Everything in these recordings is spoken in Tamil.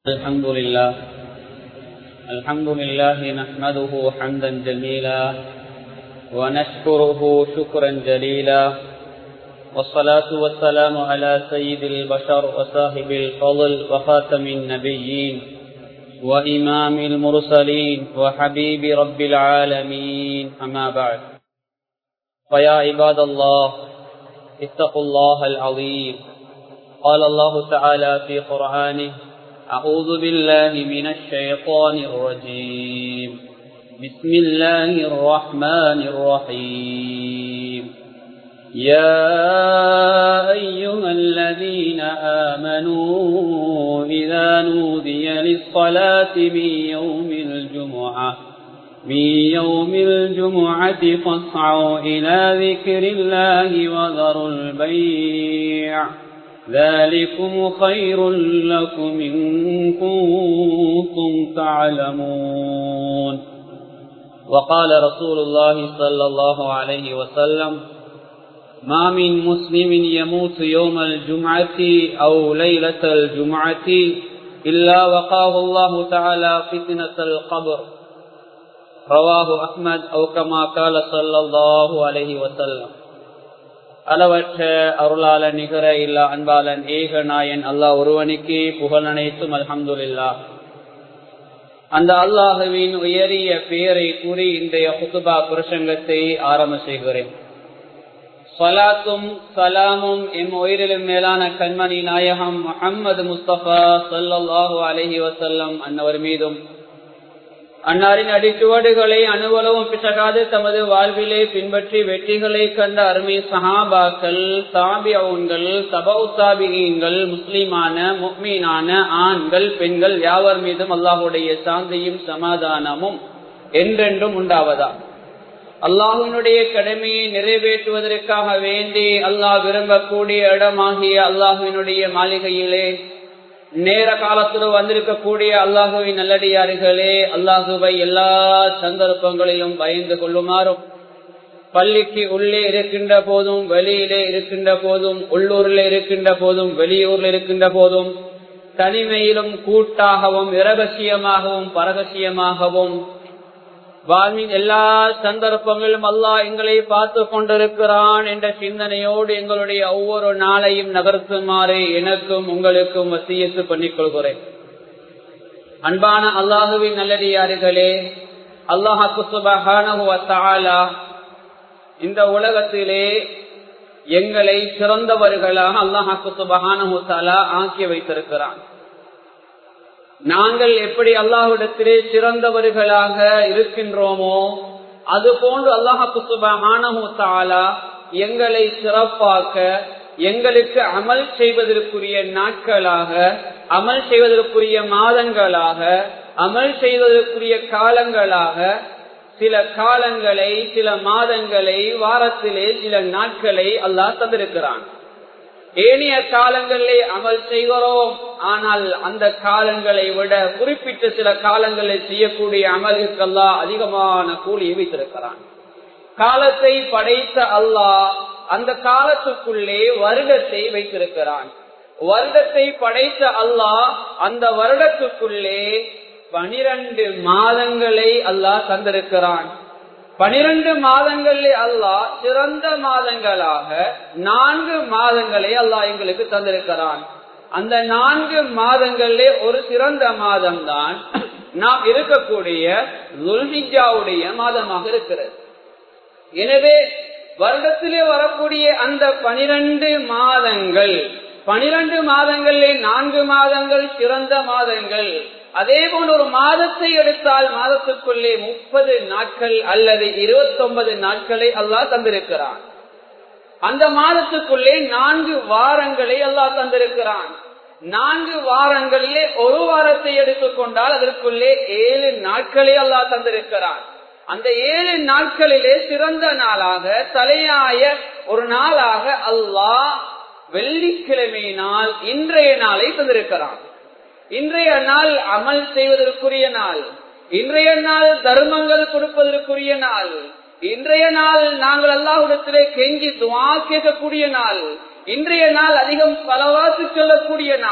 الحمد لله الحمد لله نحمده حمدا جميلا ونشكره شكرا جليلا والصلاة والسلام على سيد البشر وصاحب الفضل وخاتم النبيين وإمام المرسلين وحبيب رب العالمين أما بعد فيا عباد الله اتقوا الله العظيم قال الله تعالى في قرآنه أعوذ بالله من الشيطان الرجيم بسم الله الرحمن الرحيم يا أيها الذين آمنوا إذا نودي للصلاة من يوم الجمعة من يوم الجمعة فاسعوا إلى ذكر الله وذروا البيع ذلكم خير لكم إن كنتم تعلمون وقال رسول الله صلى الله عليه وسلم ما من مسلم يموت يوم الجمعة أو ليلة الجمعة إلا وقاه الله تعالى فتنة القبر رواه أحمد أو كما قال صلى الله عليه وسلم அளவற்ற அருளாள நிகர இல்லா அன்பாளன் ஏக நாயன் அல்லாஹ் ஒருவனுக்கே புகழ் அனைத்தும் அல்ஹம்துல்லா அந்த அல்லாஹுவின் உயரிய பெயரை கூறி இன்றைய புத்துபா பிரசங்கத்தை ஆரம்ப செய்கிறேன் சலாத்தும் சலாமும் எம் உயிரிலும் மேலான கண்மணி நாயகம் முகமது முஸ்தபா சல்லாஹூ அலஹி வசல்லம் அன்னவர் மீதும் அன்னாரின் அடிச்சுவடுகளை அனுபவம் பிசகாது தமது வாழ்விலே பின்பற்றி வெற்றிகளை கண்ட அருமை சஹாபாக்கள் தாபியவுன்கள் தபவுத்தாபிகள் முஸ்லிமான முக்மீனான ஆண்கள் பெண்கள் யாவர் மீதும் அல்லாஹுடைய சாந்தியும் சமாதானமும் என்றென்றும் உண்டாவதா அல்லாஹினுடைய கடமையை நிறைவேற்றுவதற்காக வேண்டி அல்லாஹ் விரும்பக்கூடிய இடமாகிய அல்லாஹினுடைய மாளிகையிலே நேர காலத்தில் வந்திருக்கக்கூடிய அல்லாஹுவின் நல்லடியார்களே அல்லாஹுவை எல்லா சந்தர்ப்பங்களிலும் பயந்து கொள்ளுமாறும் பள்ளிக்கு உள்ளே இருக்கின்ற போதும் வெளியிலே இருக்கின்ற போதும் உள்ளூரில் இருக்கின்ற போதும் வெளியூரில் இருக்கின்ற போதும் தனிமையிலும் கூட்டாகவும் இரகசியமாகவும் பரகசியமாகவும் வாழ்வின் எல்லா சந்தர்ப்பங்களும் அல்லாஹ் எங்களை பார்த்து கொண்டிருக்கிறான் என்ற சிந்தனையோடு எங்களுடைய ஒவ்வொரு நாளையும் நகர்த்துமாறு எனக்கும் உங்களுக்கும் வசியத்து பண்ணிக் கொள்கிறேன் அன்பான அல்லாஹுவின் நல்லடியார்களே அல்லாஹாக்கு சுபகானா இந்த உலகத்திலே எங்களை சிறந்தவர்களாக அல்லாஹாக்கு சுபகானா ஆக்கி வைத்திருக்கிறான் நாங்கள் எப்படி அல்லாஹ்விடத்திலே சிறந்தவர்களாக இருக்கின்றோமோ அது போன்று அல்லாஹு சுபஹானா எங்களை சிறப்பாக்க எங்களுக்கு அமல் செய்வதற்குரிய நாட்களாக அமல் செய்வதற்குரிய மாதங்களாக அமல் செய்வதற்குரிய காலங்களாக சில காலங்களை சில மாதங்களை வாரத்திலே சில நாட்களை அல்லாஹ் தந்திருக்கிறான் ஏனைய காலங்களிலே அமல் செய்கிறோம் ஆனால் அந்த காலங்களை விட குறிப்பிட்ட சில காலங்களில் செய்யக்கூடிய அமல்களுக்கெல்லாம் அதிகமான கூலியை வைத்திருக்கிறான் காலத்தை படைத்த அல்லாஹ் அந்த காலத்துக்குள்ளே வருடத்தை வைத்திருக்கிறான் வருடத்தை படைத்த அல்லாஹ் அந்த வருடத்துக்குள்ளே பனிரெண்டு மாதங்களை அல்லாஹ் தந்திருக்கிறான் பனிரெண்டு மாதங்களில் அல்லாஹ் சிறந்த மாதங்களாக நான்கு மாதங்களை அல்லாஹ் எங்களுக்கு தந்திருக்கிறான் அந்த நான்கு மாதங்களிலே ஒரு சிறந்த மாதம் தான் நாம் இருக்கக்கூடிய துல்ஹிஜாவுடைய மாதமாக இருக்கிறது எனவே வருடத்திலே வரக்கூடிய அந்த பனிரெண்டு மாதங்கள் பனிரெண்டு மாதங்களிலே நான்கு மாதங்கள் சிறந்த மாதங்கள் அதே போன்ற ஒரு மாதத்தை எடுத்தால் மாதத்துக்குள்ளே முப்பது நாட்கள் அல்லது இருபத்தி ஒன்பது நாட்களை அல்லாஹ் தந்திருக்கிறான் அந்த மாதத்துக்குள்ளே நான்கு வாரங்களை அல்லாஹ் தந்திருக்கிறான் நான்கு வாரங்களிலே ஒரு வாரத்தை எடுத்துக்கொண்டால் அதற்குள்ளே ஏழு நாட்களை அல்லாஹ் தந்திருக்கிறான் அந்த ஏழு நாட்களிலே சிறந்த நாளாக தலையாய ஒரு நாளாக அல்லாஹ் வெள்ளிக்கிழமை நாள் இன்றைய நாளை தந்திருக்கிறான் இன்றைய நாள் அமல் செய்வதற்குரிய நாள் இன்றைய நாள் தர்மங்கள் கொடுப்பதற்குரிய நாள் இன்றைய நாள் நாங்கள் அல்லாஹுடத்திலே கெஞ்சி துவா கேட்கக்கூடிய நாள் இன்றைய நாள் அதிகம் பலவாத்து சொல்லக்கூடிய நாள்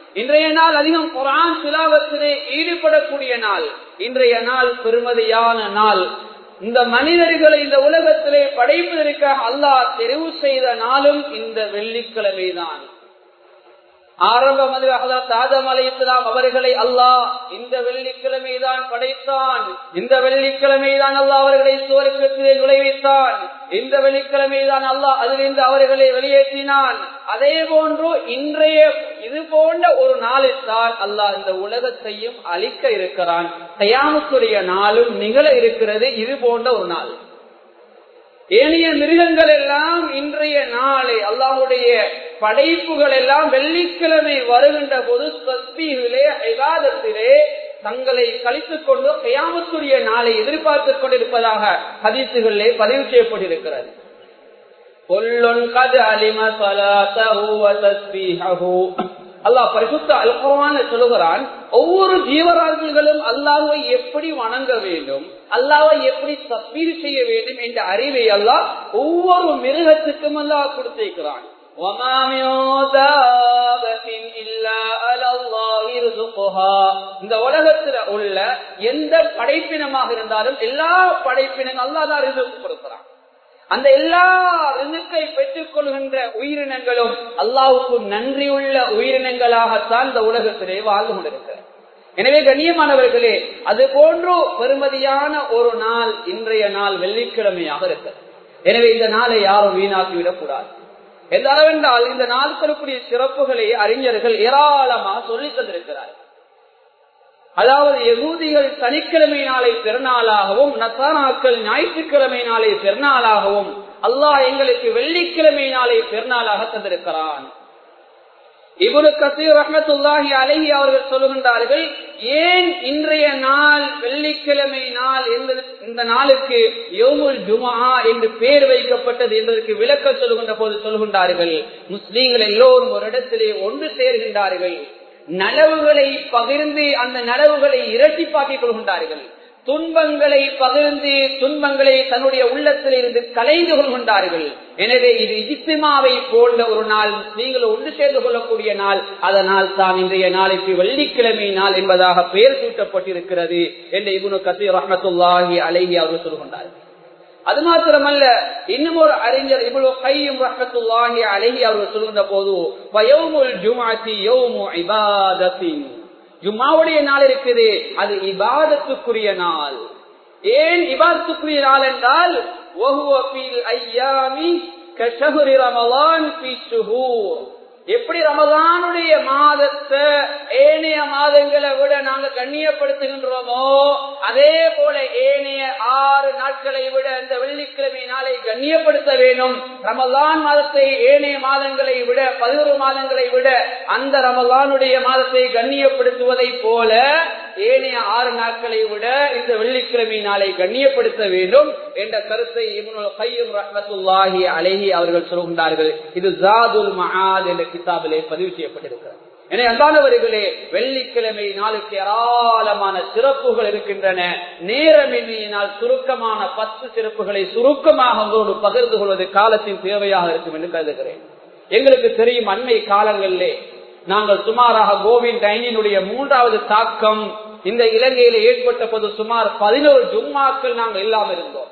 இன்றைய நாள் அதிகம் குரான் சிலாவத்திலே ஈடுபடக்கூடிய நாள் இன்றைய நாள் பெருமதியான நாள் இந்த மனிதர்களை இந்த உலகத்திலே படைப்பதற்காக அல்லாஹ் தெரிவு செய்த நாளும் இந்த வெள்ளிக்கிழமை தான் ஆரம்ப ஆதம் அலை இஸ்லாம் அவர்களை அல்லாஹ் இந்த வெள்ளிக்கிழமை தான் படைத்தான் இந்த வெள்ளிக்கிழமை தான் அல்லாஹ் அவர்களை சுவர்க்கத்திலே நுழைவித்தான் இந்த வெள்ளிக்கிழமை தான் அல்லாஹ் அதிலிருந்து அவர்களை வெளியேற்றினான் அதே போன்று இன்றைய இது போன்ற ஒரு நாளில்தான் அல்லாஹ் இந்த உலகத்தையும் அழிக்க இருக்கிறான் தயாமுத்துடைய நாளும் நிகழ இருக்கிறது இது போன்ற ஒரு நாள் ஏனைய மிருகங்கள் எல்லாம் இன்றைய நாளை அல்லாஹுடைய படைப்புகள் எல்லாம் வெள்ளிக்கிழமை வருகின்ற போது தஸ்பீகிலே ஐவாதத்திலே தங்களை கழித்துக் கொண்டு கயாமத்துடைய நாளை எதிர்பார்த்துக் கொண்டிருப்பதாக ஹதீசுகளிலே பதிவு செய்யப்பட்டிருக்கிறது அல்லாஹ் பரிசுத்த அல்குவான சொல்லுகிறான் ஒவ்வொரு ஜீவராசிகளும் அல்லாஹை எப்படி வணங்க வேண்டும் அல்லாவை எப்படி தப்பீடு செய்ய வேண்டும் என்ற அறிவை அல்லாஹ் ஒவ்வொரு மிருகத்துக்கும் அல்லாஹ் கொடுத்திருக்கிறான் இந்த உலகத்துல உள்ள எந்த படைப்பினமாக இருந்தாலும் எல்லா படைப்பினங்களும் அல்லாதான் ரிசுக்கு கொடுக்கிறான் அந்த எல்லா ரிசுக்கை பெற்றுக் கொள்கின்ற உயிரினங்களும் அல்லாவுக்கு நன்றியுள்ள உயிரினங்களாகத்தான் இந்த உலகத்திலே வாழ்ந்து கொண்டிருக்கிறது எனவே கண்ணியமானவர்களே அது போன்று பெருமதியான ஒரு நாள் இன்றைய நாள் வெள்ளிக்கிழமையாக இருக்கிறது எனவே இந்த நாளை யாரும் வீணாக்கிவிடக் கூடாது எந்த அளவென்றால் இந்த நாட்களுக்குரிய சிறப்புகளை அறிஞர்கள் ஏராளமாக சொல்லித் தந்திருக்கிறார் அதாவது எகூதிகள் சனிக்கிழமை நாளை பெருநாளாகவும் நசானாக்கள் ஞாயிற்றுக்கிழமை நாளை பெருநாளாகவும் அல்லாஹ் எங்களுக்கு வெள்ளிக்கிழமை நாளை பெருநாளாக தந்திருக்கிறான் இவரு கசீர் ரஹமத்துல்லாஹி அலஹி அவர்கள் சொல்லுகின்றார்கள் ஏன் இன்றைய நாள் வெள்ளிக்கிழமை நாள் இந்த நாளுக்கு யோமுல் ஜுமா என்று பெயர் வைக்கப்பட்டது என்பதற்கு விளக்க சொல்லுகின்ற போது சொல்லுகின்றார்கள் முஸ்லீம்கள் எல்லோரும் ஒரு இடத்திலே ஒன்று சேர்கின்றார்கள் நலவுகளை பகிர்ந்து அந்த நலவுகளை இரட்டிப்பாக்கிக் கொள்கின்றார்கள் துன்பங்களை பகிர்ந்து துன்பங்களை தன்னுடைய உள்ளத்தில் இருந்து கலைந்து கொள்கின்றார்கள் எனவே இது இஜித்திமாவை போன்ற ஒரு நாள் நீங்கள் ஒன்று சேர்ந்து கொள்ளக்கூடிய நாள் அதனால் தான் இன்றைய நாளைக்கு வெள்ளிக்கிழமை நாள் என்பதாக பெயர் சூட்டப்பட்டிருக்கிறது என்று இவனு கசீர் ரஹமத்துல்லாஹி அலைஹி அவர்கள் சொல்கின்றார்கள் அது மாத்திரமல்ல இன்னும் ஒரு அறிஞர் இவ்வளவு கையும் ரஹமத்துல்லாஹி அழகி அவர்கள் சொல்கின்ற போது வயோமுல் ஜுமாத்தி யோமு இபாதத்தின் ஜும்மாவுடைய நாள் இருக்குது அது இபாதத்துக்குரிய நாள் ஏன் இபாதத்துக்குரிய நாள் என்றால் எப்படி ரமதானுடைய மாதத்தை ஏனைய மாதங்களை விட நாங்க கண்ணியப்படுத்துகின்றோமோ அதே போல ஏனைய ஆறு நாட்களை விட இந்த வெள்ளிக்கிழமை நாளை கண்ணியப்படுத்த வேண்டும் ரமலான் மாதத்தை ஏனைய மாதங்களை விட பதினோரு மாதங்களை விட அந்த ரமலானுடைய மாதத்தை கண்ணியப்படுத்துவதை போல ஏனைய ஆறு நாட்களை விட இந்த வெள்ளிக்கிழமை நாளை கண்ணியப்படுத்த வேண்டும் என்ற கருத்தை இவனுடைய கையும் ரஹமத்துல்லாஹி அழகி அவர்கள் சொல்கின்றார்கள் இது ஜாதுல் மஹாத் என்ற கிதாபிலே பதிவு செய்யப்பட்டிருக்கிறது எனவே அன்பானவர்களே வெள்ளிக்கிழமை நாளுக்கு ஏராளமான சிறப்புகள் இருக்கின்றன நேரமின்மையினால் சுருக்கமான பத்து சிறப்புகளை சுருக்கமாக உங்களோடு பகிர்ந்து கொள்வது காலத்தின் தேவையாக இருக்கும் என்று கருதுகிறேன் எங்களுக்கு தெரியும் அண்மை காலங்களிலே நாங்கள் சுமாராக கோவிந்த் ஐனினுடைய மூன்றாவது தாக்கம் இந்த இலங்கையில ஏற்பட்ட போது சுமார் பதினோரு ஜும்மாக்கள் நாங்கள் இல்லாமல் இருந்தோம்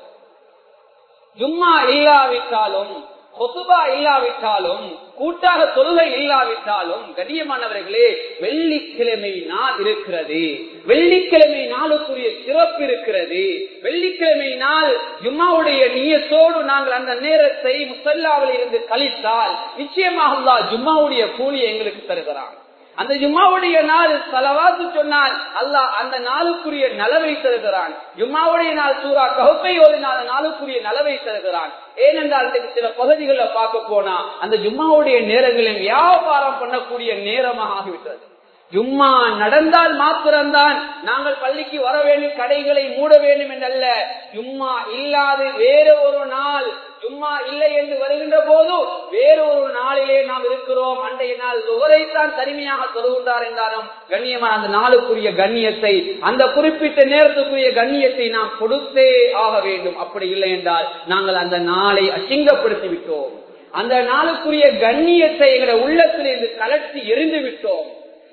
ஜும்மா இல்லாவிட்டாலும் கொசுபா இல்லாவிட்டாலும் கூட்டாக தொழுகை இல்லாவிட்டாலும் கண்ணியமானவர்களே வெள்ளிக்கிழமை நாள் இருக்கிறது வெள்ளிக்கிழமை நாளுக்குரிய சிறப்பு இருக்கிறது வெள்ளிக்கிழமை நாள் ஜும்மாவுடைய நீயத்தோடு நாங்கள் அந்த நேரத்தை முசல்லாவில் இருந்து கழித்தால் நிச்சயமாக ஜும்மாவுடைய கூலி எங்களுக்கு தருகிறான் அந்த ஜும்மாவுடைய நாள் தலவாத்து சொன்னால் அல்லாஹ் அந்த நாளுக்குரிய நலவை தருகிறான் ஜும்மாவுடைய நாள் சூறா கவுப்பை ஓதினால் நாளுக்குரிய நலவை தருகிறான் ஏனென்றால் சில பகுதிகளில் பார்க்க போனா அந்த ஜும்மாவுடைய நேரங்களில் வியாபாரம் பண்ணக்கூடிய நேரமாக ஆகிவிட்டது ஜும்மா நடந்தால் மாத்திரம்தான் நாங்கள் பள்ளிக்கு வர வேண்டும் கடைகளை மூட வேண்டும் என்றல்ல ஜும்மா இல்லாது வேற ஒரு நாள் ஜும்மா இல்லை என்று வருகின்ற போது வேறொரு நாளிலே நாம் இருக்கிறோம் அன்றைய நாள் ஒவ்வொரைத்தான் தனிமையாக சொல்லுகின்றார் என்றாலும் கண்ணியமான அந்த நாளுக்குரிய கண்ணியத்தை அந்த குறிப்பிட்ட நேரத்துக்குரிய கண்ணியத்தை நாம் கொடுத்தே ஆக வேண்டும் அப்படி இல்லை என்றால் நாங்கள் அந்த நாளை அசிங்கப்படுத்தி விட்டோம் அந்த நாளுக்குரிய கண்ணியத்தை எங்களை உள்ளத்தில் இருந்து கலர்த்தி எரிந்து விட்டோம்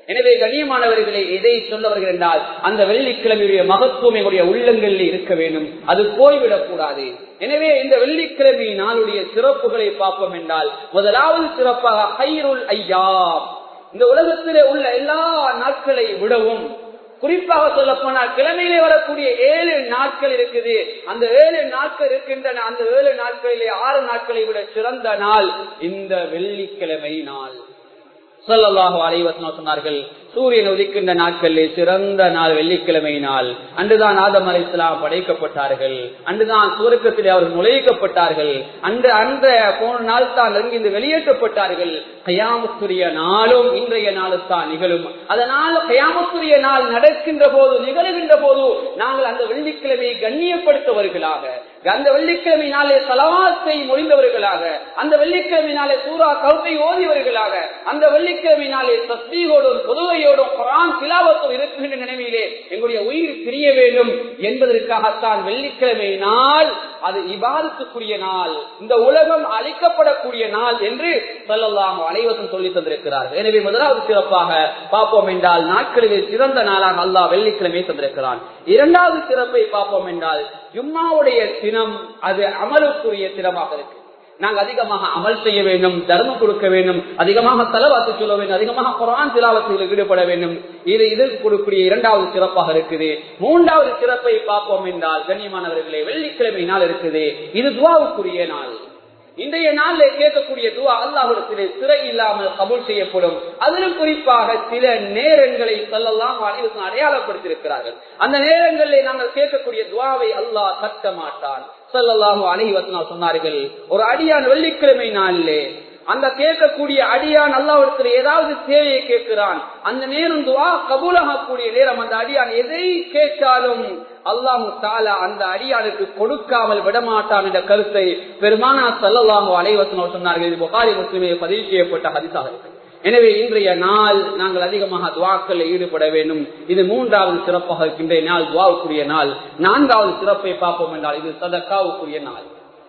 எனவே கண்ணியமானவர்களை எதை சொல்ல வருகிறேன் என்றால் அந்த வெள்ளிக்கிழமையுடைய மகத்துவம் எங்களுடைய உள்ளங்களில் இருக்க வேண்டும் அது போய்விடக் கூடாது எனவே இந்த வெள்ளிக்கிழமை நாளுடைய சிறப்புகளை பார்ப்போம் என்றால் முதலாவது சிறப்பாக ஹைருல் ஐயா இந்த உலகத்திலே உள்ள எல்லா நாட்களை விடவும் குறிப்பாக சொல்ல போனால் கிழமையிலே வரக்கூடிய ஏழு நாட்கள் இருக்குது அந்த ஏழு நாட்கள் இருக்கின்றன அந்த ஏழு நாட்களிலே ஆறு நாட்களை விட சிறந்த நாள் இந்த வெள்ளிக்கிழமை நாள் சொல்லலாக அலைவசனம் சொன்னார்கள் சூரியன் உதிக்கின்ற நாட்களில் சிறந்த நாள் வெள்ளிக்கிழமை நாள் அன்றுதான் ஆதம் அலை இஸ்லாம் படைக்கப்பட்டார்கள் அன்றுதான் சுவர்க்கத்திலே அவர்கள் நுழைக்கப்பட்டார்கள் அன்று அந்த போன நாள் தான் இருந்து வெளியேற்றப்பட்டார்கள் கயாமத்துரிய நாளும் இன்றைய நாளும் தான் நிகழும் அதனால் கயாமத்துரிய நாள் நடக்கின்ற போது நிகழுகின்ற போது நாங்கள் அந்த வெள்ளிக்கிழமையை கண்ணியப்படுத்தவர்களாக அந்த வெள்ளிக்கிழமை நாளே சலவாத்தை மொழிந்தவர்களாக அந்த வெள்ளிக்கிழமை நாளே சூறா கருத்தை ஓதியவர்களாக அந்த வெள்ளிக்கிழமை நாளே சஸ்தீகோடும் பொதுவையோடும் குரான் சிலாவத்தும் இருக்கின்ற நினைவிலே எங்களுடைய உயிர் பிரிய வேண்டும் என்பதற்காகத்தான் வெள்ளிக்கிழமை நாள் அது இபாதத்துக்குரிய நாள் இந்த உலகம் அழிக்கப்படக்கூடிய நாள் என்று சொல்லலாம் அனைவரும் சொல்லி தந்திருக்கிறார்கள் எனவே முதலாவது சிறப்பாக பார்ப்போம் என்றால் நாட்களிலே சிறந்த நாளாக அல்லாஹ் வெள்ளிக்கிழமை தந்திருக்கிறான் இரண்டாவது சிறப்பை பார்ப்போம் என்றால் ஜும்மாவுடைய தினம் அது அமலுக்குரிய தினமாக இருக்கு நாங்கள் அதிகமாக அமல் செய்ய வேண்டும் தர்மம் கொடுக்க வேண்டும் அதிகமாக தலவாத்து சொல்ல வேண்டும் அதிகமாக குரான் திலாவத்தில் ஈடுபட வேண்டும் இது இதற்கு கொடுக்கக்கூடிய இரண்டாவது சிறப்பாக இருக்குது மூன்றாவது சிறப்பை பார்ப்போம் என்றால் கண்ணியமானவர்களே வெள்ளிக்கிழமை நாள் இருக்குது இது துவாவுக்குரிய நாள் இன்றைய நாளில் கேட்கக்கூடிய துவா அல்லாஹிடத்திலே சிறை இல்லாமல் கபூல் செய்யப்படும் அதிலும் குறிப்பாக சில நேரங்களை சொல்லலாம் அனைவருக்கும் அடையாளப்படுத்தியிருக்கிறார்கள் அந்த நேரங்களில் நாங்கள் கேட்கக்கூடிய துவாவை அல்லாஹ் கட்ட மாட்டான் சொல்லலாமோ அனைவசனா சொன்னார்கள் ஒரு அடியான் வெள்ளிக்கிழமை நாளிலே அந்த கேட்கக்கூடிய அடியான் அல்லாவிடத்தில் ஏதாவது தேவையை கேட்கிறான் அந்த நேரம் துவா கபூலாகக்கூடிய நேரம் அந்த அடியான் எதை கேட்டாலும் அல்லாஹு தாலா அந்த அடியானுக்கு கொடுக்காமல் விடமாட்டான் என்ற கருத்தை பெருமானா சல்லாஹு அலைவசனம் சொன்னார்கள் இது புகாரி முஸ்லிமே பதிவு செய்யப்பட்ட ஹதிசாக இருக்கு எனவே இன்றைய நாள் நாங்கள் அதிகமாக துவாக்களில் ஈடுபட வேண்டும் இது மூன்றாவது சிறப்பாக இருக்கின்ற நாள் துவாவுக்குரிய நாள் நான்காவது சிறப்பை பார்ப்போம் என்றால் இது சதக்காவுக்குரிய நாள்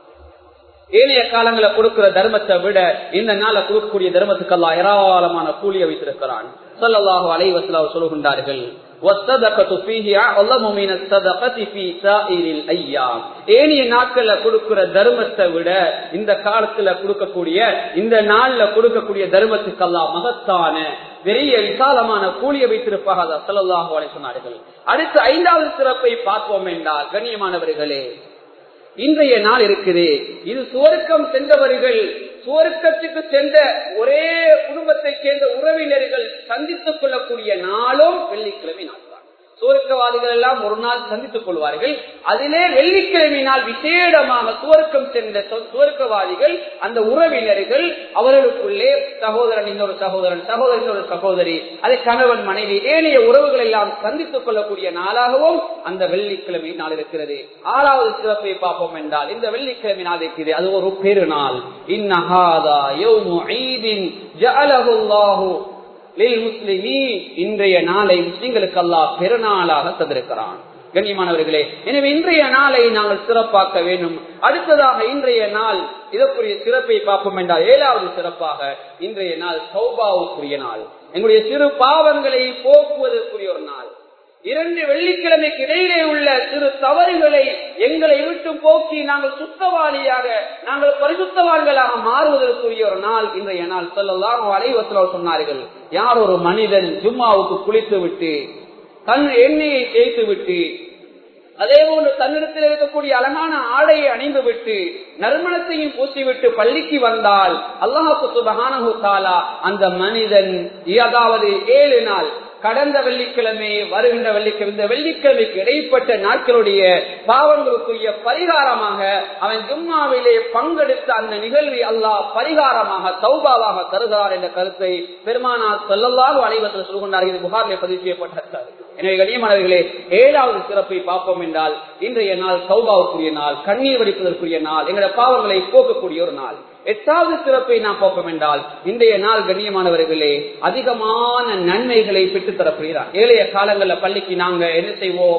ஏனைய காலங்களை கொடுக்கிற தர்மத்தை விட இந்த நாளை கொடுக்கக்கூடிய தர்மத்துக்கு எல்லாம் ஏராளமான கூலியை வைத்திருக்கிறான் சொல்லலாக அலைவசலா சொல்லுகின்றார்கள் ஏனைய நாட்கள்ல கொடுக்கிற தர்மத்தை விட இந்த காலத்துல கொடுக்கக்கூடிய இந்த நாள்ல கொடுக்கக்கூடிய தர்மத்துக்கெல்லாம் மகத்தான பெரிய விசாலமான கூலியை வைத்திருப்பாக சொல்லலாக சொன்னார்கள் அடுத்து ஐந்தாவது சிறப்பை பார்ப்போம் என்றால் கண்ணியமானவர்களே இன்றைய நாள் இருக்குது இது சுவர்க்கம் சென்றவர்கள் சுவர்க்கத்துக்கு சென்ற ஒரே குடும்பத்தை சேர்ந்த உறவினர்கள் சந்தித்துக் கொள்ளக்கூடிய நாளும் வெள்ளிக்கிழமை நாள் தான் சுவர்க்கவாதிகள் எல்லாம் ஒரு நாள் சந்தித்துக் கொள்வார்கள் அதிலே வெள்ளிக்கிழமை நாள் விசேடமாக சுவர்க்கம் சென்ற சுவர்க்கவாதிகள் அந்த உறவினர்கள் அவர்களுக்குள்ளே சகோதரன் இன்னொரு சகோதரன் சகோதரன் இன்னொரு சகோதரி அதை கணவன் மனைவி ஏனைய உறவுகள் எல்லாம் சந்தித்துக் கொள்ளக்கூடிய நாளாகவும் அந்த வெள்ளிக்கிழமை நாள் இருக்கிறது ஆறாவது சிறப்பை பார்ப்போம் என்றால் இந்த வெள்ளிக்கிழமை நாள் இருக்கிறது அது ஒரு பெருநாள் இன்னஹாதா யௌமு ஈதின் ஜஅலஹுல்லாஹு இன்றைய நாளை முஸ்லிம்களுக்கு அல்லாஹ் பெருநாளாக தந்திருக்கிறான் கண்ணியமானவர்களே எனவே இன்றைய நாளை நாங்கள் சிறப்பாக்க வேண்டும் அடுத்ததாக இன்றைய நாள் இதற்குரிய சிறப்பை பார்ப்போம் என்றால் ஏழாவது சிறப்பாக இன்றைய நாள் சௌபாவுக்குரிய நாள் எங்களுடைய சிறு பாவங்களை போக்குவதற்குரிய ஒரு நாள் இரண்டு வெள்ளிக்கிழமைக்கு இடையிலே உள்ள சிறு தவறுகளை எங்களை விட்டு போக்கி நாங்கள் சுத்தவாளியாக நாங்கள் பரிசுத்தவான்களாக மாறுவதற்குரிய ஒரு நாள் இன்றைய நாள் சொல்லலாம் அலைவத்தில் சொன்னார்கள் யார் ஒரு மனிதன் ஜும்மாவுக்கு குளித்து விட்டு தன் எண்ணெயை தேய்த்து விட்டு அதே போன்று தன்னிடத்தில் இருக்கக்கூடிய அழகான ஆடையை அணிந்து விட்டு நறுமணத்தையும் பூசிவிட்டு பள்ளிக்கு வந்தால் அல்லாஹு சுபஹானஹு தாலா அந்த மனிதன் அதாவது ஏழு நாள் கடந்த வெள்ளிக்கிழமை வருகின்ற வெள்ளிக்கிழமை இந்த வெள்ளிக்கிழமைக்கு இடைப்பட்ட நாட்களுடைய பாவங்களுக்குரிய பரிகாரமாக அவன் ஜும்மாவிலே பங்கெடுத்த அந்த நிகழ்வை அல்லாஹ் பரிகாரமாக சௌபாவாக தருகிறார் என்ற கருத்தை பெருமானா செல்லல்லாக அனைவர்கள் சொல்கின்றார் இது புகாரிலே பதிவு செய்யப்பட்டார் எனவே கண்ணியமானவர்களே ஏழாவது சிறப்பை பார்ப்போம் என்றால் இன்றைய நாள் சௌபாவுக்குரிய நாள் கண்ணீர் வடிப்பதற்குரிய நாள் எங்களுடைய பாவங்களை போக்கக்கூடிய ஒரு நாள் எட்டாவது சிறப்பை நாம் பார்ப்போம் என்றால் இன்றைய நாள் கண்ணியமானவர்களே அதிகமான நன்மைகளை பெற்றுத் தரப்படுகிறார் ஏழைய காலங்களில் பள்ளிக்கு நாங்க என்ன செய்வோம்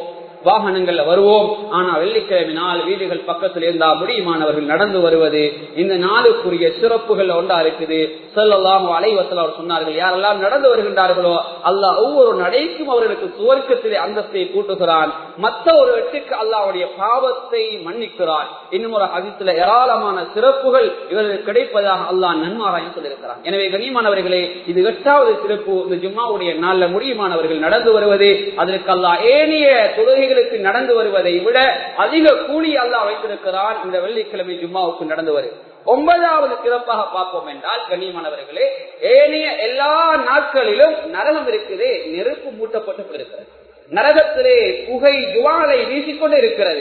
வாகனங்கள்ல வருவோம் ஆனா வெள்ளிக்கிழமை நாள் வீடுகள் பக்கத்தில் இருந்தா முடியுமானவர்கள் நடந்து வருவது இந்த நாளுக்குரிய சிறப்புகள் ஒன்றா இருக்குது சொல்லலாம் அலைவசல் அவர் சொன்னார்கள் யாரெல்லாம் நடந்து வருகின்றார்களோ அல்லாஹ் ஒவ்வொரு நடைக்கும் அவர்களுக்கு சுவர்க்கத்திலே அந்தஸ்தை கூட்டுகிறான் மற்ற ஒரு வெட்டுக்கு அல்லாவுடைய பாவத்தை மன்னிக்கிறான் இன்னும் ஒரு அதித்துல ஏராளமான சிறப்புகள் இவர்களுக்கு கிடைப்பதாக அல்லாஹ் நன்மாராயம் சொல்லியிருக்கிறான் எனவே கனியமானவர்களே இது எட்டாவது சிறப்பு இந்த ஜும்மாவுடைய நாள்ல முடியுமானவர்கள் நடந்து வருவது அதற்கு அல்லாஹ் ஏனைய தொழுகைகளுக்கு நடந்து வருவதை விட அதிக கூலி அல்லாஹ் வைத்திருக்கிறான் இந்த வெள்ளிக்கிழமை ஜும்மாவுக்கு நடந்து வரு ஒன்பதாவது சிறப்பாக பார்ப்போம் என்றால் கண்ணியமானவர்களே ஏனைய எல்லா நாட்களிலும் நரகம் இருக்குது நெருப்பு மூட்டப்பட்டு இருக்கிறது நரகத்திலே புகை ஜுவாலை வீசிக்கொண்டு இருக்கிறது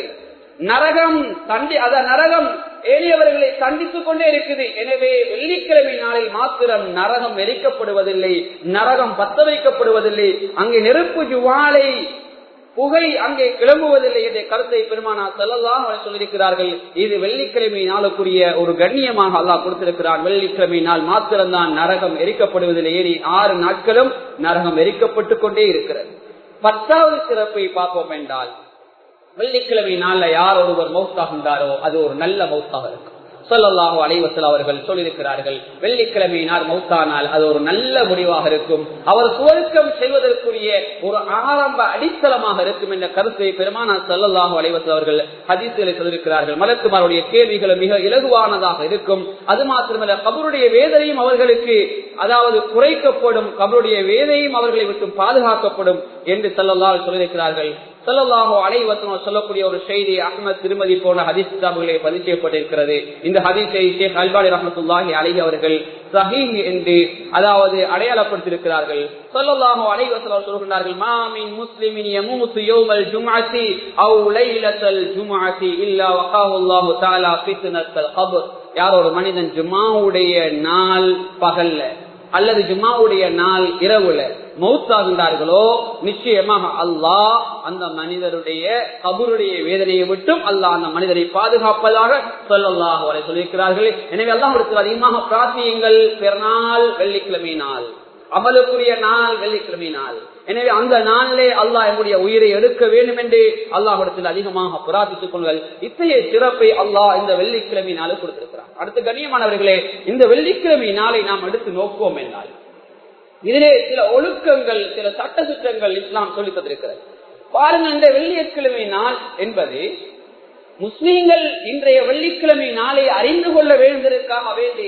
நரகம் தண்டி அத நரகம் ஏறியவர்களை தண்டித்துக் கொண்டே இருக்குது எனவே வெள்ளிக்கிழமை நாளில் மாத்திரம் நரகம் எரிக்கப்படுவதில்லை நரகம் பத்த வைக்கப்படுவதில்லை அங்கே நெருப்பு ஜுவாலை புகை அங்கே கிளம்புவதில்லை என்ற கருத்தை பெருமானா செல்லலாம் சொல்லியிருக்கிறார்கள் இது வெள்ளிக்கிழமை நாளுக்குரிய ஒரு கண்ணியமாக அல்லாஹ் கொடுத்திருக்கிறான் வெள்ளிக்கிழமை நாள் மாத்திரம்தான் நரகம் எரிக்கப்படுவதில்லை ஏறி ஆறு நாட்களும் நரகம் எரிக்கப்பட்டுக் கொண்டே இருக்கிறது பத்தாவது சிறப்பை பார்ப்போம் என்றால் வெள்ளிக்கிழமை நாள்ல யார் ஒருவர் மௌத்தாகின்றாரோ அது ஒரு நல்ல மௌத்தாக இருக்கும் சொல்லல்லாஹு அலைவசல் அவர்கள் சொல்லியிருக்கிறார்கள் வெள்ளிக்கிழமையினால் மௌத்தானால் அது ஒரு நல்ல முடிவாக இருக்கும் அவர் சுவர்க்கம் செல்வதற்குரிய ஒரு ஆரம்ப அடித்தளமாக இருக்கும் என்ற கருத்தை பெருமானா சொல்லல்லாஹு அலைவசல் அவர்கள் ஹதீசுகளை சொல்லியிருக்கிறார்கள் மலக்குமாருடைய கேள்விகளும் மிக இலகுவானதாக இருக்கும் அது மாத்திரமல்ல கபருடைய வேதனையும் அவர்களுக்கு அதாவது குறைக்கப்படும் கபருடைய வேதையும் அவர்களை விட்டு பாதுகாக்கப்படும் என்று சொல்லல்லால் சொல்லியிருக்கிறார்கள் சொல்லலாகோ அனைவசனம் சொல்லக்கூடிய ஒரு செய்தி அஹமத் திருமதி போன ஹதீஸ் கிதாபுகளை பதிவு செய்யப்பட்டிருக்கிறது இந்த ஹதீஸை ஷேக் அல்பாடி ரஹமத்துல்லாஹி அலஹி அவர்கள் சஹீஹ் என்று அதாவது அடையாளப்படுத்தியிருக்கிறார்கள் சொல்லலாகோ அனைவசனம் சொல்கின்றார்கள் மாமின் முஸ்லிமின் யமூத்து யௌமல் ஜும்அத்தி அவ் லைலத்தல் ஜும்அத்தி இல்லா வகாஹு அல்லாஹு தஆலா ஃபித்னத்தல் கப்ர் யார் ஒரு மனிதன் ஜும்மாவுடைய நாள் பகல்ல அல்லது ஜும்மாவுடைய நாள் இரவுல மௌத்தாகின்றார்களோ நிச்சயமாக அல்லாஹ் அந்த மனிதருடைய கபருடைய வேதனையை விட்டும் அல்லாஹ் அந்த மனிதரை பாதுகாப்பதாக சொல்லல்லாக வரை சொல்லியிருக்கிறார்கள் எனவே அல்லாஹ் அதிகமாக பிரார்த்தியுங்கள் பிறநாள் வெள்ளிக்கிழமை நாள் அமலுக்குரிய நாள் வெள்ளிக்கிழமை நாள் எனவே அந்த நாளிலே அல்லாஹ் என்னுடைய உயிரை எடுக்க வேண்டும் என்று அல்லாஹிடத்தில் அதிகமாக பிரார்த்தித்துக் கொள்ளுங்கள் இத்தகைய சிறப்பை அல்லாஹ் இந்த வெள்ளிக்கிழமை நாள் கொடுத்திருக்கிறார் அடுத்த கண்ணியமானவர்களே இந்த வெள்ளிக்கிழமை நாளை நாம் எடுத்து நோக்குவோம் என்றால் இதிலே சில ஒழுக்கங்கள் சில சட்ட சுற்றங்கள் இஸ்லாம் சொல்லி தந்திருக்கிறது பாருங்கள் இந்த வெள்ளிக்கிழமை நாள் என்பது முஸ்லீம்கள் இன்றைய வெள்ளிக்கிழமை நாளை அறிந்து கொள்ள வேண்டியதற்காக வேண்டி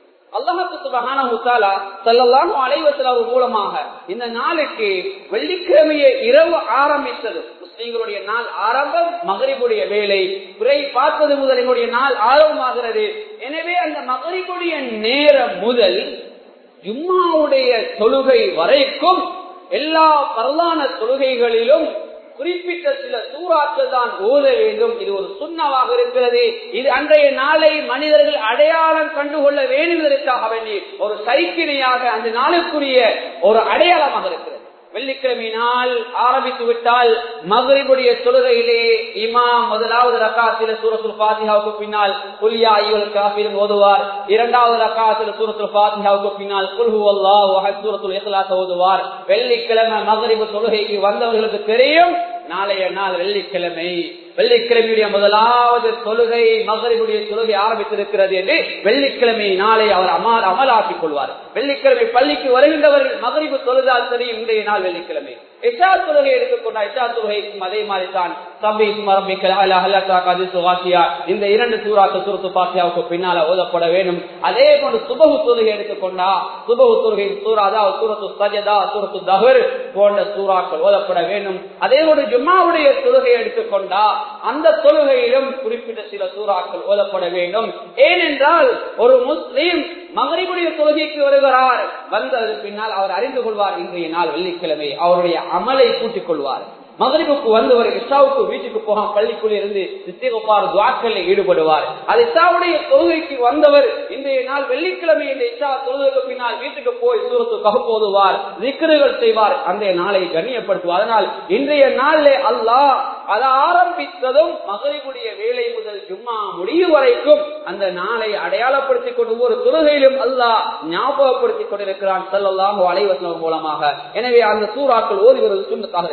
அல்லாஹு மூலமாக இந்த நாளுக்கு வெள்ளிக்கிழமையை இரவு ஆரம்பித்தது முஸ்லீம்களுடைய நாள் ஆரம்பம் மகரிபுடைய வேலை குறை பார்ப்பது முதல் என்னுடைய நாள் ஆரம்பமாகிறது எனவே அந்த மகரிபுடைய நேரம் முதல் ஜும்மாவுடைய தொழுகை வரைக்கும் எல்லா பரலான தொழுகைகளிலும் குறிப்பிட்ட சில சூறாக்கள் தான் ஓத வேண்டும் இது ஒரு சுண்ணவாக இருக்கிறது இது அன்றைய நாளை மனிதர்கள் அடையாளம் கண்டுகொள்ள வேண்டுவதற்காக வேண்டி ஒரு சைக்கிணையாக அந்த நாளுக்குரிய ஒரு அடையாளமாக இருக்கிறது வெள்ளிக்கிழமை நாள் ஆரம்பித்து விட்டால் மகரிபுடைய தொழுகையிலே இமாம் முதலாவது ரக்காசில சூரத்துல் பாத்தியாவுக்கு பின்னால் குல்யா ஐவல் காபிலும் ஓதுவார் இரண்டாவது ரக்காசில சூரத்துல் பாத்தியாவுக்கு பின்னால் குல்ஹு அல்லாஹ் சூரத்துல் இஹ்லாஸ் ஓதுவார் வெள்ளிக்கிழமை மகரிபு தொழுகைக்கு வந்தவர்களுக்கு தெரியும் நாளைய நாள் வெள்ளிக்கிழமை வெள்ளிக்கிழமையுடைய முதலாவது தொழுகை மகரிபுடைய தொழுகை ஆரம்பித்திருக்கிறது என்று வெள்ளிக்கிழமை நாளை அவர் அமல் அமலாக்கிக் கொள்வார் வெள்ளிக்கிழமை பள்ளிக்கு வருகின்றவர்கள் மகரிபு தொழுதால் தெரியும் இன்றைய நாள் வெள்ளிக்கிழமை எஷா தொழுகை எடுத்துக்கொண்ட எஷா தொழுகைக்கும் அதே மாதிரி தான் இந்த இரண்டு சூறாக்கள் சுரத்து பாத்தியாவுக்கு பின்னால ஓதப்பட வேண்டும் அதே போன்று சுபகு தொழுகை எடுத்துக்கொண்டா சுபகு தொழுகை சூறா அதாவது சூரத்து சஜதா சூரத்து தகர் போன்ற சூறாக்கள் ஓதப்பட வேண்டும் அதே போன்று ஜும்மாவுடைய தொழுகை எடுத்துக்கொண்டா அந்த தொழுகையிலும் குறிப்பிட்ட சில சூறாக்கள் ஓதப்பட வேண்டும் ஏனென்றால் ஒரு முஸ்லீம் மகரிபுடைய தொழுகைக்கு வருகிறார் வந்ததற்கு பின்னால் அவர் அறிந்து கொள்வார் இன்றைய நாள் வெள்ளிக்கிழமை அவருடைய அமலை கூட்டிக் கொள்வார் மகரிபுக்கு வந்தவர் இஷாவுக்கு வீட்டுக்கு போக பள்ளிக்குள்ள இருந்து இஸ்திகப்பார் துவாக்களில் ஈடுபடுவார் அது இஷாவுடைய தொழுகைக்கு வந்தவர் இன்றைய நாள் வெள்ளிக்கிழமை இந்த இஷா தொழுகைக்கு பின்னால் வீட்டுக்கு போய் சூரத்து ககுப்போதுவார் திக்கர்கள் செய்வார் அந்த நாளை கண்ணியப்படுத்துவார் அதனால் இன்றைய நாளிலே அல்லாஹ் அதை ஆரம்பித்ததும் மகரிபுடைய வேலை முதல் ஜும்மா முடிவு வரைக்கும் அந்த நாளை அடையாளப்படுத்திக் கொண்டு ஒவ்வொரு தொழுகையிலும் அல்லாஹ் ஞாபகப்படுத்திக் கொண்டிருக்கிறான் செல்லலாம் அலைவசனம் மூலமாக எனவே அந்த சூறாக்கள் ஓதி வருவது சுண்ணத்தாக இருக்கு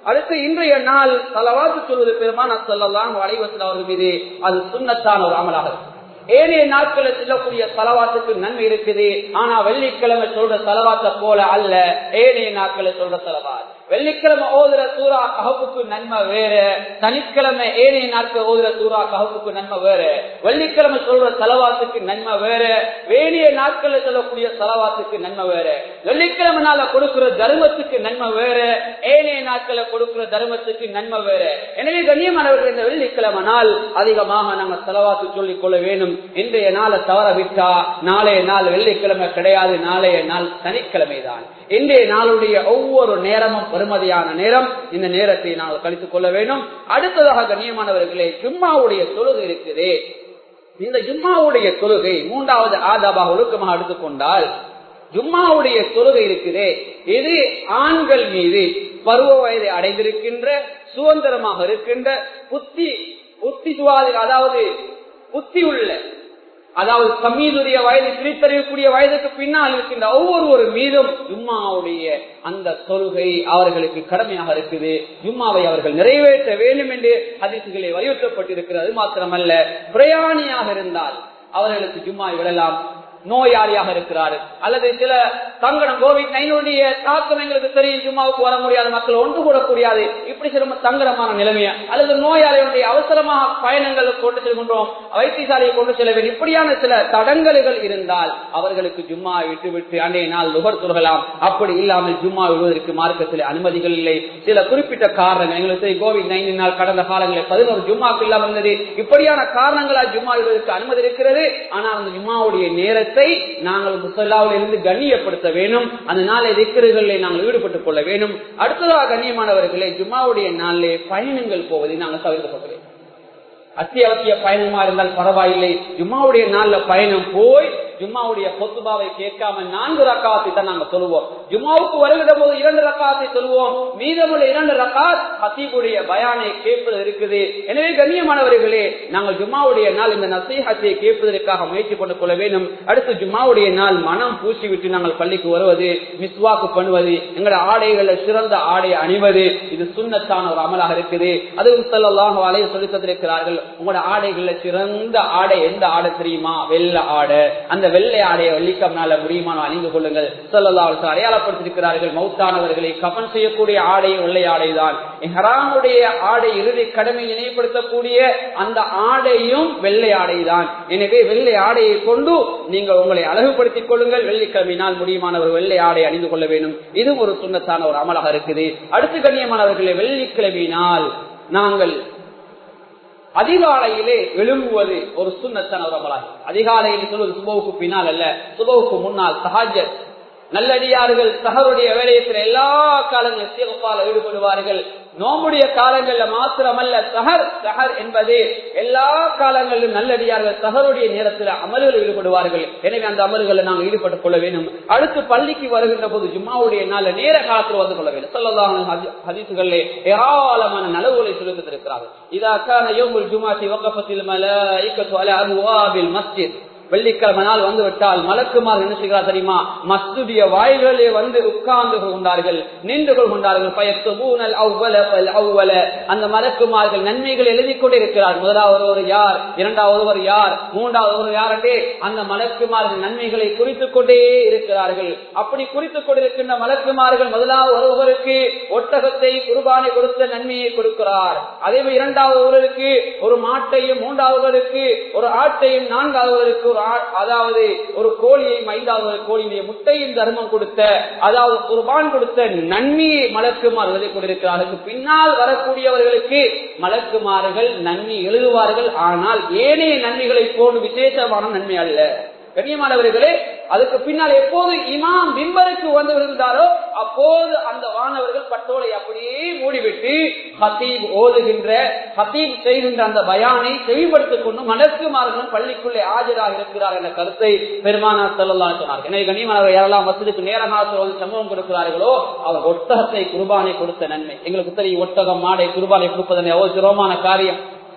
அடுத்து இன்றைய நாள் தலவாத்து சொல்வது பெருமான் சொல்லலாம் வலைவசல் அவர்கள் மீது அது சுண்ணத்தான ஒரு அமலாக இருக்கும் ஏனைய நாட்களில் செல்லக்கூடிய தலவாத்துக்கு நன்மை இருக்குது ஆனா வெள்ளிக்கிழமை சொல்ற தலவாத்தை போல அல்ல ஏனைய நாட்களில் சொல்ற தலவாத் வெள்ளிக்கிழமை ஓதுற சூறா கஹப்புக்கு நன்மை வேற சனிக்கிழமை ஏனைய நாட்கள் ஓதுற சூறா கஹப்புக்கு நன்மை வேற வெள்ளிக்கிழமை சொல்ற தலவாத்துக்கு நன்மை வேற வேணிய நாட்களில் சொல்லக்கூடிய தலவாத்துக்கு நன்மை வேற வெள்ளிக்கிழமை நாள கொடுக்கிற தர்மத்துக்கு நன்மை வேற ஏனைய நாட்களை கொடுக்கிற தர்மத்துக்கு நன்மை வேற எனவே கண்ணியமானவர்கள் இந்த வெள்ளிக்கிழமை நாள் அதிகமாக நாங்கள் செலவாத்து சொல்லிக் கொள்ள வேண்டும் இன்றைய நாளை தவற விட்டா நாளைய நாள் வெள்ளிக்கிழமை கிடையாது நாளைய நாள் சனிக்கிழமை தான் இன்றைய நாளுடைய ஒவ்வொரு நேரமும் பெருமதியான நேரம் இந்த நேரத்தை நாங்கள் கழித்துக் கொள்ள வேண்டும் அடுத்ததாக கண்ணியமானவர்களே ஜும்மாவுடைய தொழுகை இருக்குது இந்த ஜும்மாவுடைய தொழுகை மூன்றாவது ஆதாபாக ஒழுக்கமாக எடுத்துக்கொண்டால் ஜும்மாவுடைய தொழுகை இருக்குதே இது ஆண்கள் மீது பருவ வயதை அடைந்திருக்கின்ற சுதந்திரமாக இருக்கின்ற புத்தி புத்தி சுவாதி அதாவது புத்தி உள்ள அதாவது சமீதுடைய வயது பிரித்தறியக்கூடிய வயதுக்கு பின்னால் இருக்கின்ற ஒவ்வொரு மீதும் ஜும்மாவுடைய அந்த தொழுகை அவர்களுக்கு கடமையாக இருக்குது ஜும்மாவை அவர்கள் நிறைவேற்ற வேண்டும் என்று அதிசுகளை வலியுறுத்தப்பட்டிருக்கிறது மாத்திரமல்ல பிரயாணியாக இருந்தால் அவர்களுக்கு ஜும்மாவை விடலாம் நோயாளியாக இருக்கிறார் அல்லது சில தங்கடம் கோவிட் நைனுடைய தாக்கம் எங்களுக்கு தெரியும் ஜும்மாவுக்கு வர முடியாது மக்கள் ஒன்று கூட கூடாது இப்படி சில தங்கடமான நிலைமையா அல்லது நோயாளிகளுடைய அவசரமாக பயணங்கள் கொண்டு செல்கின்றோம் வைத்தியசாலையை கொண்டு செல்ல வேண்டும் இப்படியான சில தடங்கல்கள் இருந்தால் அவர்களுக்கு ஜும்மா விட்டு விட்டு அன்றைய நாள் நுகர் சொல்கலாம் அப்படி இல்லாமல் ஜும்மா விடுவதற்கு மார்க்கத்தில் அனுமதிகள் இல்லை சில குறிப்பிட்ட காரணங்கள் எங்களுக்கு கோவிட் நைனினால் கடந்த காலங்களில் பதினோரு ஜும்மாக்கு இல்லாமல் இருந்தது இப்படியான காரணங்களால் ஜும்மா விடுவதற்கு அனுமதி இருக்கிறது ஆனால் அந்த ஜும்மாவுடைய நேரத்தை நேரத்தை நாங்கள் முசல்லாவில் இருந்து கண்ணியப்படுத்த வேண்டும் அந்த நாளை திக்கர்களில் நாங்கள் ஈடுபட்டுக் கொள்ள வேண்டும் அடுத்ததாக கண்ணியமானவர்களே ஜும்மாவுடைய நாளிலே பயணங்கள் போவதை நாங்கள் தவிர்க்கப்பட வேண்டும் அத்தியாவசிய பயணமா இருந்தால் பரவாயில்லை ஜும்மாவுடைய நாள்ல பயணம் போய் ஜும்மாவுடைய பொத்துபாவை கேட்காம நான்கு ரக்காத்தை தான் நாங்க சொல்லுவோம் ஜும்மாவுக்கு வருகிற போது இரண்டு ரக்காத்தை சொல்லுவோம் மீதமுள்ள இரண்டு ரக்காத் ஹசீபுடைய பயானை கேட்பது இருக்குது எனவே கண்ணியமானவர்களே நாங்கள் ஜும்மாவுடைய நாள் இந்த நசீஹத்தை கேட்பதற்காக முயற்சி கொண்டு கொள்ள வேண்டும் அடுத்து ஜும்மாவுடைய நாள் மனம் பூசி விட்டு நாங்கள் பள்ளிக்கு வருவது மிஸ்வாக்கு பண்ணுவது எங்களோட ஆடைகளை சிறந்த ஆடை அணிவது இது சுண்ணத்தான ஒரு அமலாக இருக்குது அதுவும் செல்லலாம் அலைய சொல்லி தந்திருக்கிறார்கள் உங்களோட ஆடைகள்ல சிறந்த ஆடை எந்த ஆடை தெரியுமா வெள்ள ஆடை அந்த வெள்ளை ஆடையை வெள்ளிக்கம்னால முடியுமானோ அணிந்து கொள்ளுங்கள் சொல்லல்லா அடையாளப்படுத்திருக்கிறார்கள் மௌத்தானவர்களை கபன் செய்யக்கூடிய ஆடை வெள்ளை ஆடைதான் ஹராமுடைய ஆடை இறுதி கடமை நினைவுபடுத்தக்கூடிய அந்த ஆடையும் வெள்ளை ஆடைதான் எனவே வெள்ளை ஆடையை கொண்டு நீங்கள் உங்களை அழகுபடுத்திக் கொள்ளுங்கள் வெள்ளிக்கிழமை நாள் முடியுமானவர் வெள்ளை ஆடை அணிந்து கொள்ள வேண்டும் இதுவும் ஒரு சுண்ணத்தான ஒரு அமலாக இருக்குது அடுத்து கண்ணியமானவர்களை வெள்ளிக்கிழமை நாள் நாங்கள் அதிகாலையிலே எழும்புவது ஒரு சுண்ணத்தான ஒரு அமலாக அதிகாலையில் சொல்வது சுபவுக்கு பின்னால் அல்ல சுபவுக்கு முன்னால் சஹாஜத் நல்லடியார்கள் சகருடைய வேலையத்தில் எல்லா காலங்களும் சிறப்பால் ஈடுபடுவார்கள் நோம்புடைய காலங்கள்ல மாத்திரமல்ல சஹர் சஹர் என்பது எல்லா காலங்களிலும் நல்லடியார்கள் சஹருடைய நேரத்தில் அமல்கள் ஈடுபடுவார்கள் எனவே அந்த அமல்களை நாங்கள் ஈடுபட்டுக் கொள்ள வேண்டும் அடுத்து பள்ளிக்கு வருகின்ற போது ஜும்மாவுடைய நாள் நேர காலத்தில் வந்து கொள்ள வேண்டும் சொல்லலாம் ஹதீசுகளிலே ஏராளமான நலவுகளை செலுத்திருக்கிறார்கள் இதாக்கான யோமுல் ஜுமாத்தி வக்கபத்தில் மலாய்க்கத்து அல அபுவாபில் மஸ்ஜித் வெள்ளிக்கிழமை நாள் வந்து விட்டால் மலக்குமார் என்ன செய்கிறார் தெரியுமா மஸ்துடைய வாயில்களே வந்து உட்கார்ந்து கொண்டார்கள் நின்று கொண்டார்கள் பயத்துபூனல் அவ்வள அவ்வள அந்த மலக்குமார்கள் நன்மைகள் எழுதி கொண்டு இருக்கிறார் முதலாவது ஒரு யார் இரண்டாவது ஒரு யார் மூன்றாவது ஒரு யார் என்றே அந்த மலக்குமார்கள் நன்மைகளை குறித்துக் கொண்டே இருக்கிறார்கள் அப்படி குறித்துக் கொண்டிருக்கின்ற மலக்குமார்கள் முதலாவது ஒருவருக்கு ஒட்டகத்தை குர்பானை கொடுத்த நன்மையை கொடுக்கிறார் அதே இரண்டாவது ஒருவருக்கு ஒரு மாட்டையும் மூன்றாவதற்கு ஒரு ஆட்டையும் நான்காவதற்கு ஒரு அதாவது ஒரு கோழியை ஐந்தாவது கோழியுடைய முட்டையின் தர்மம் கொடுத்த அதாவது குர்பான் கொடுத்த நன்மையை மலக்குமார் எழுதி கொண்டிருக்கிறார்கள் பின்னால் வரக்கூடியவர்களுக்கு மலக்குமார்கள் நன்மை எழுதுவார்கள் ஆனால் ஏனைய நன்மைகளை போன்று விசேஷமான நன்மை அல்ல கண்ணியமானவர்களே அதுக்கு பின்னால் எப்போது இமாம் பிம்பருக்கு வந்து இருந்தாரோ அப்போது அந்த வானவர்கள் பட்டோலை அப்படியே மூடிவிட்டு ஹத்தீப் ஓதுகின்ற ஹத்தீப் செய்கின்ற அந்த பயானை செவிப்படுத்திக் கொண்டு மலக்குமார்களும் பள்ளிக்குள்ளே ஆஜராக இருக்கிறார் என்ற கருத்தை பெருமானா செல்லலாம் சொன்னார் எனவே கண்ணியமானவர் யாரெல்லாம் வசதிக்கு நேரமாக வந்து சமூகம் கொடுக்கிறார்களோ அவர் ஒட்டகத்தை குர்பானை கொடுத்த நன்மை எங்களுக்கு தெரியும் ஒட்டகம் மாடை குர்பானை கொடுப்பதனை அவ்வளவு சிரமமான காரியம்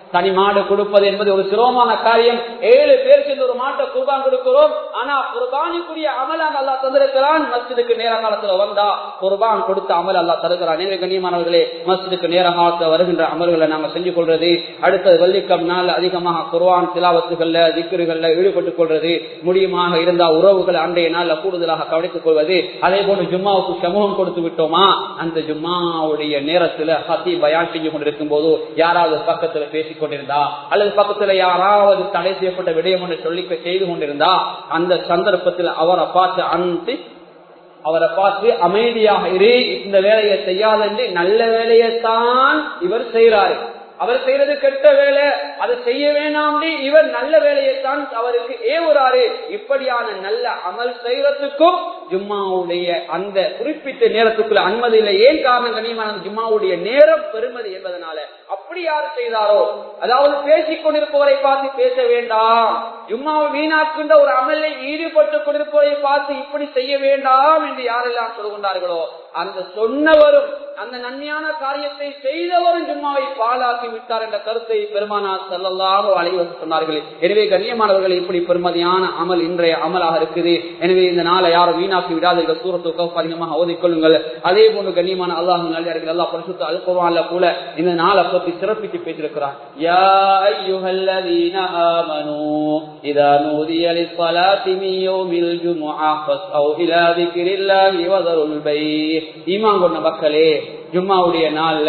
தனி மாடு கொடுப்பது என்பது ஒரு சிரமமான காரியம் ஏழு பேர் சேர்ந்து ஒரு மாட்டை குர்பான் கொடுக்கிறோம் ஆனா குர்பானிக்குரிய அமலாக அல்லா தந்திருக்கிறான் மஸ்ஜிதுக்கு நேர காலத்துல வந்தா குர்பான் கொடுத்த அமல் அல்லா தருகிறான் எனவே கண்ணியமானவர்களே மஸ்ஜிதுக்கு நேர காலத்துல வருகின்ற அமல்களை நாங்க செஞ்சு கொள்றது அடுத்தது வெள்ளிக்கம் நாள் அதிகமாக குர்வான் திலாவத்துகள்ல திக்கர்கள்ல ஈடுபட்டுக் கொள்றது முடியுமாக இருந்தா உறவுகள் அன்றைய நாள்ல கூடுதலாக கவனித்துக் கொள்வது அதே போன்று ஜும்மாவுக்கு சமூகம் கொடுத்து விட்டோமா அந்த ஜும்மாவுடைய நேரத்துல ஹத்தி பயான் செஞ்சு கொண்டிருக்கும் போது யாராவது பக்கத்துல பேசிக் கொண்டிருந்தா அல்லது பக்கத்துல யாராவது தடை செய்யப்பட்ட விடயம் என்று சொல்லி செய்து கொண்டிருந்தா அந்த சந்தர்ப்பத்தில் அவரை பார்த்து அனுப்பி அவரை பார்த்து அமைதியாக இரு இந்த வேலையை செய்யாதென்று நல்ல வேலையைத்தான் இவர் செய்யறாரு அவர் செய்யறது கெட்ட வேலை அதை செய்ய வேணாம் இவர் நல்ல வேலையைத்தான் அவருக்கு ஏவுறாரு இப்படியான நல்ல அமல் செய்யறதுக்கும் ஜும்மாவுடைய அந்த குறிப்பிட்ட நேரத்துக்குள்ள அனுமதி இல்லை ஏன் காரணம் கண்ணியமான ஜும்மாவுடைய நேரம் பெருமதி என்பதனால அப்படி யார் செய்தாரோ அதாவது பேசிக் கொண்டிருப்பவரை பார்த்து பேச வேண்டாம் ஜும்மாவை வீணாக்குகின்ற ஒரு அமலை ஈடுபட்டுக் கொண்டிருப்பவரை பார்த்து இப்படி செய்ய வேண்டாம் என்று யாரெல்லாம் சொல்கின்றார்களோ அந்த சொன்னவரும் அந்த நன்மையான காரியத்தை செய்தவரும் ஜும்மாவை பாலாக்கி விட்டார் என்ற கருத்தை பெருமானார் செல்லல்லாமோ அலைவர் சொன்னார்கள் எனவே கண்ணியமானவர்கள் இப்படி பெருமதியான அமல் இன்றைய அமலாக இருக்குது எனவே இந்த நாளை யாரும் வீணாக்கி விடாதீர்கள் சூரத்து அதிகமாக ஓதிக்கொள்ளுங்கள் அதே போன்று கண்ணியமான அல்லாஹ் நல்லியார்கள் எல்லா பரிசுத்த அல்குவான்ல கூட இந்த நாளை பற்றி சிறப்பித்து பேசியிருக்கிறார் யா ஐயுஹல்லதீன ஆமனூ இதா நூதிய லிஸ்ஸலாத்தி மின் யௌமில் ஜுமுஆ ஃபஸ்அவு இலா திக்ரில்லாஹி வதருல் பை ஈமான் கொண்ட மக்களே ஜும்மாவுடைய நாள்ல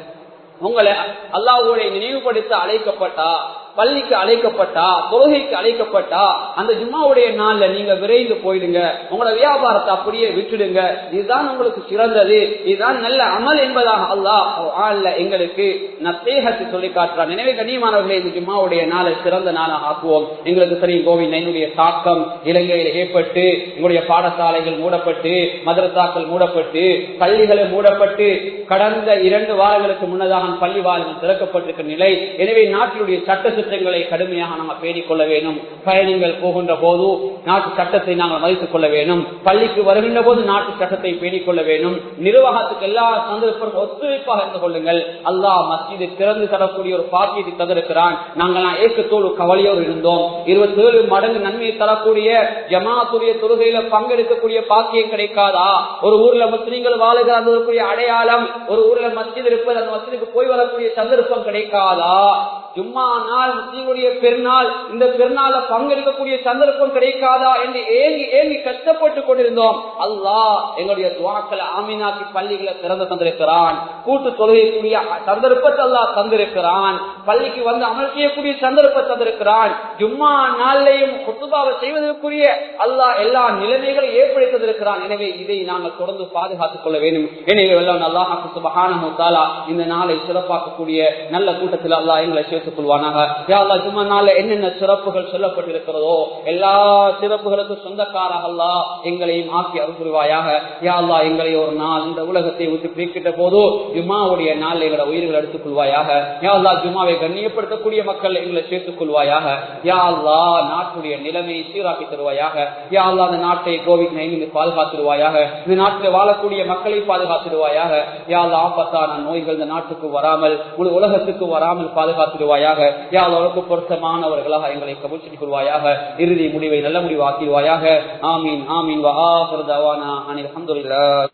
உங்களை அல்லாஹ்வுடைய நினைவுபடுத்த அழைக்கப்பட்டா பள்ளிக்கு அழைக்கப்பட்டா தொழுகைக்கு அழைக்கப்பட்டா அந்த ஜும்மாவுடைய நாள்ல நீங்க விரைந்து போயிடுங்க உங்களோட வியாபாரத்தை அப்படியே விட்டுடுங்க இதுதான் உங்களுக்கு சிறந்தது இதுதான் நல்ல அமல் என்பதாக அல்லாஹ் எங்களுக்கு நத்தேகத்தை சொல்லி காட்டுறான் எனவே கண்ணியமானவர்களே இந்த ஜும்மாவுடைய நாளை சிறந்த நாளாக ஆக்குவோம் எங்களுக்கு சரி கோவிந்த் என்னுடைய தாக்கம் இலங்கையில் ஏற்பட்டு எங்களுடைய பாடசாலைகள் மூடப்பட்டு மதரசாக்கள் மூடப்பட்டு பள்ளிகளை மூடப்பட்டு கடந்த இரண்டு வாரங்களுக்கு முன்னதாக பள்ளி வாரங்கள் திறக்கப்பட்டிருக்கிற நிலை எனவே நாட்டினுடைய சட்ட திட்டங்களை கடுமையாக நாங்கள் பேணிக் கொள்ள வேண்டும் பயணங்கள் போகின்ற போது நாட்டு சட்டத்தை நாங்கள் மதித்துக் கொள்ள வேண்டும் பள்ளிக்கு வருகின்ற போது நாட்டு சட்டத்தை பேணிக் கொள்ள வேண்டும் நிர்வாகத்துக்கு எல்லா சந்தர்ப்பம் ஒத்துழைப்பாக இருந்து கொள்ளுங்கள் அல்லாஹ் மஸ்ஜிதை திறந்து தரக்கூடிய ஒரு பாக்கியத்தை தந்திருக்கிறான் நாங்கள் ஏக்கத்தோடு கவலையோடு இருந்தோம் இருபத்தி ஏழு மடங்கு நன்மையை தரக்கூடிய ஜமாத்துடைய தொழுகையில பங்கெடுக்கக்கூடிய பாக்கியம் கிடைக்காதா ஒரு ஊர்ல முஸ்லீம்கள் வாழுகிற அந்த அடையாளம் ஒரு ஊர்ல மஸ்ஜித் இருப்பது அந்த மஸ்ஜிதுக்கு போய் வரக்கூடிய சந்தர்ப்பம் கிடைக்காதா ஜும்மா நாள் முஸ்லீமுடைய பெருநாள் இந்த பெருநாள பங்கெடுக்கக்கூடிய சந்தர்ப்பம் கிடைக்காதா என்று ஏங்கி ஏங்கி கஷ்டப்பட்டு கொண்டிருந்தோம் அல்லாஹ் எங்களுடைய துவாக்களை ஆமீனாக்கி பள்ளிகளை திறந்து தந்திருக்கிறான் கூட்டு தொழுகைக்கூடிய சந்தர்ப்பத்தை அல்லாஹ் தந்திருக்கிறான் பள்ளிக்கு வந்து அமல் செய்யக்கூடிய சந்தர்ப்பத்தை தந்திருக்கிறான் ஜும்மா நாளையும் குத்துபாவை செய்வதற்குரிய அல்லாஹ் எல்லா நிலைமைகளும் ஏற்படுத்திருக்கிறான் எனவே இதை நாங்கள் தொடர்ந்து பாதுகாத்துக் கொள்ள வேண்டும் எனவே எல்லாம் அல்லாஹ் சுபஹான இந்த நாளை சிறப்பாக்கக்கூடிய நல்ல கூட்டத்தில் அல்லாஹ் எங்களை சேர்த்துக் கொள்வானாக யாழ்லா ஜும்மா நாள்ல என்னென்ன சிறப்புகள் சொல்லப்பட்டிருக்கிறதோ எல்லா சிறப்புகளுக்கும் சொந்தக்காராக அல்லா எங்களையும் ஆக்கி அருள்வாயாக யாழ்லா எங்களை ஒரு நாள் இந்த உலகத்தை விட்டு பிரிக்கிட்ட போதோ ஜும்மாவுடைய நாள் எங்களை உயிர்களை எடுத்துக் கொள்வாயாக யாழ்லா ஜும்மாவை கண்ணியப்படுத்தக்கூடிய மக்கள் எங்களை சேர்த்துக் கொள்வாயாக யாழ்லா நாட்டுடைய நிலைமையை சீராக்கி தருவாயாக யாழ்லா அந்த நாட்டை கோவிட் நைன்டீன் பாதுகாத்துருவாயாக இந்த நாட்டில் வாழக்கூடிய மக்களை பாதுகாத்துடுவாயாக யாழ்லா ஆபத்தான நோய்கள் இந்த நாட்டுக்கு வராமல் முழு உலகத்துக்கு வராமல் பாதுகாத்துடுவாயாக யாழ்லாவுக்கு பொருத்தமானவர்களாக எங்களை கபூல் செய்து கொள்வாயாக இறுதி முடிவை நல்ல முடிவு ஆக்கிடுவாயாக ஆமீன் ஆமீன் வா அனில் அஹமதுல்லா